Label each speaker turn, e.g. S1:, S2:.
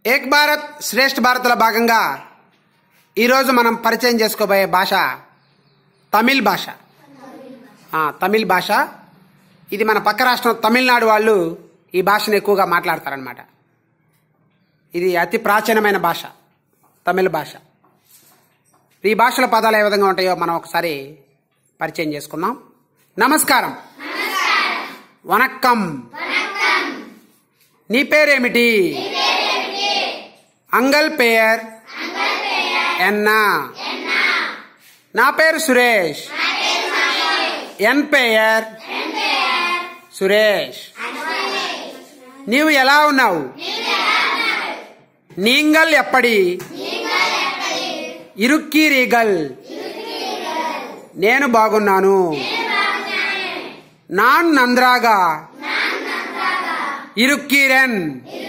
S1: ఏక్ భారత్ శ్రేష్ఠ భారత్లో భాగంగా ఈరోజు మనం పరిచయం చేసుకోబోయే భాష తమిళ్ భాష ఆ, తమిళ్ భాష ఇది మన పక్క రాష్ట్రం తమిళనాడు వాళ్ళు ఈ భాషను ఎక్కువగా మాట్లాడతారనమాట ఇది అతి ప్రాచీనమైన భాష తమిళ భాష ఈ భాషల పదాలు ఏ విధంగా ఉంటాయో మనం ఒకసారి పరిచయం చేసుకుందాం నమస్కారం వనక్కం నీ పేరేమిటి అంగల్ పేయర్ ఎన్నా నా పేరు సురేష్ ఎన్ పేయర్ సురేష్ నీవు ఎలా ఉన్నావు నీంగల్ ఎప్పటి ఇరుక్కీరీగల్ నేను బాగున్నాను నాన్ నంద్రాగా ఇరుక్కీరెన్